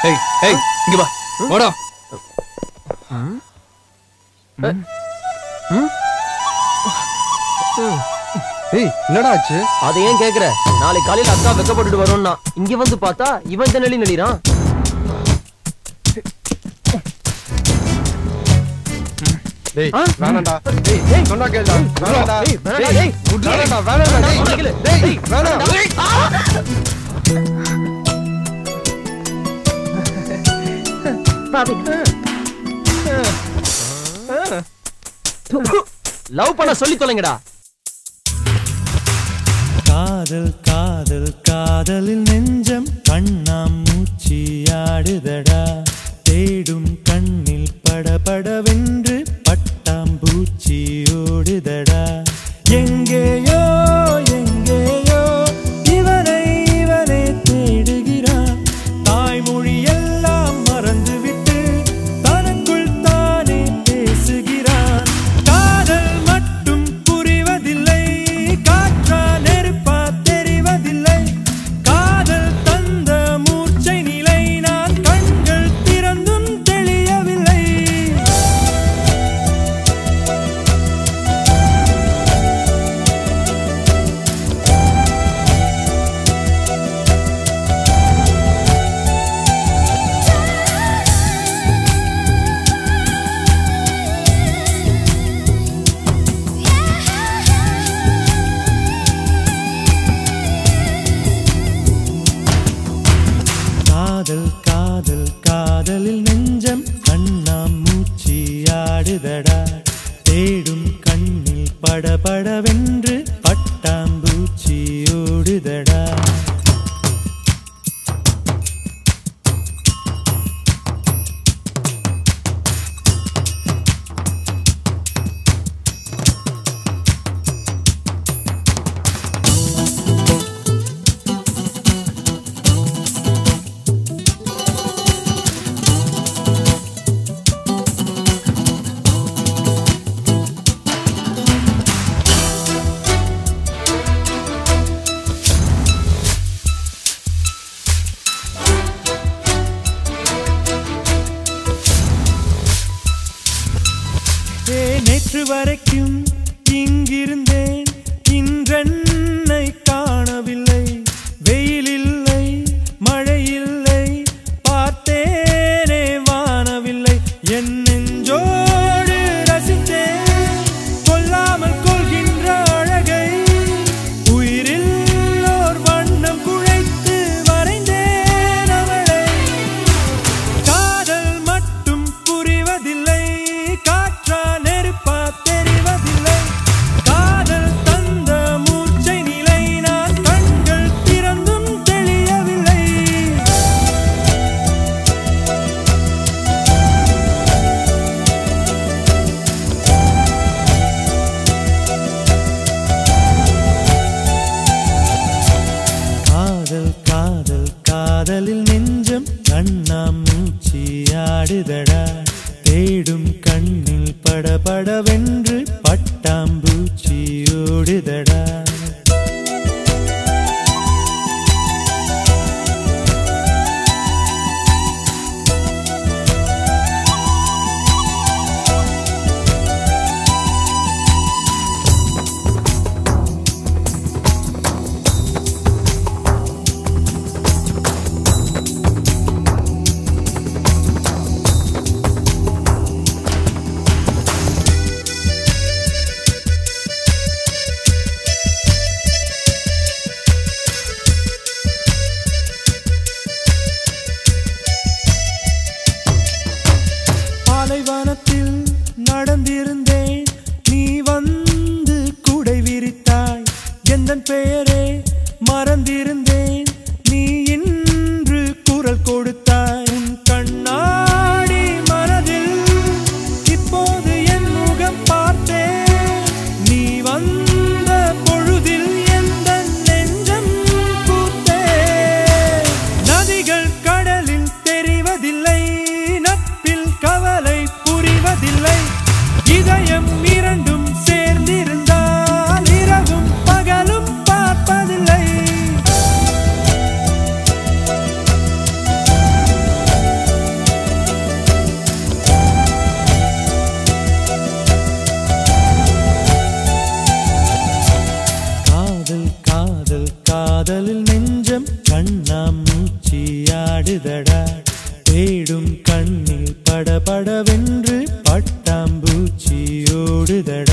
ஏய் ஏய் இங்க வா வாடா ஏய் என்னடா ஆச்சு அதை ஏன் கேக்குற நாளைக்கு காலையில அக்கா வெக்கப்பட்டுட்டு வரோம்னா இங்க வந்து பார்த்தா இவன் இந்த நெளி நெளிறான் டேய் ஆ? வேணாம்டா டேய், டேய். சொன்னா கேளுடா வேணாம்டா டேய், வேணாம்டா, டேய் டேய். வேணாம்டா வேணாம்டா வேணாம்டா, டேய் சொன்னா கேளு. டேய் டேய், வேணாம் லவ் பண்ண சொல்லி தொலைங்கடா காதல் காதல் காதலில் நெஞ்சம் கண்ணாம் மூச்சியாடுதடா தேடும் கண்ணில் படபடவென்று பட்டாம்பூச்சி ஓடுதடா எங்கேயோ எங்கேயோ இவனை இவனை தேடுகிறான் தாய்மொழி எல்லாம் மறந்துவிட்டு தனக்குள் தானே பேசுகிறான் காதல் மட்டும் புரிவதில்லை காற்றா நெருப்பா தெரிவதில்லை காதல் தந்த மூர்ச்சை நிலை நான் கண்கள் திறந்தும் தெளியவில்லை காதல் காதல் காதலில் நெஞ்சம் கண்ணாம் மூச்சியாடுதடா தேடும் கண்ணில் படபடவென்று பட்டாம்பூச்சி ஓடுதடா ஏ நேற்று வரைக்கும் இங்கிருந்தேன் இன்றென்னை காணவில்லை வெயில் இல்லை மழை இல்லை பார்த்தேனே வானவில்லை என் நெஞ்சோடு ரசித்தேன் கொல்லாமல் கொள்கின்ற அழகை உயிரில் ஓர் வண்ணம் குழைத்து வரைந்தேன் அவளை காதல் மட்டும் புரிவதில்லை காற்றா நெருப்பா தெரிவதில்லை காதல் தந்த மூர்ச்சை நிலை நான் கண்கள் திறந்தும் தெளியவில்லை காதல் காதல் காதலில் நெஞ்சம் கண்ணாம் மூச்சியாடுதடா தேடும் கண்ணில் படபடவென்று பட்டாம்பூச்சி ஓடுதடா பாலைவனத்தில் நடந்திருந்தேன் நீ வந்து குடை விரித்தாய் எந்தன் பெயரே மறந்திருந்தேன் நீ இன்று குரல் கொடுத்தாய் உன் கண்ணாடி மனதில் இப்போது என் முகம் பார்த்தேன் நீ வந்த பொழுதில் எந்த நெஞ்சம் பூத்தே நதிகள் கடலில் தெரிவதில்லை நட்பில் கவலை புரிவதில்லை இதயம் இரண்டும் சேர்ந்திருந்தால் இரவும் பகலும் பார்ப்பதில்லை காதலில் நெஞ்சம் கண்ணாமூச்சி ஆடுதடா தேடும் கண்ணில் படபடவென்று பட்டாம்பூச்சி ஓடுதடா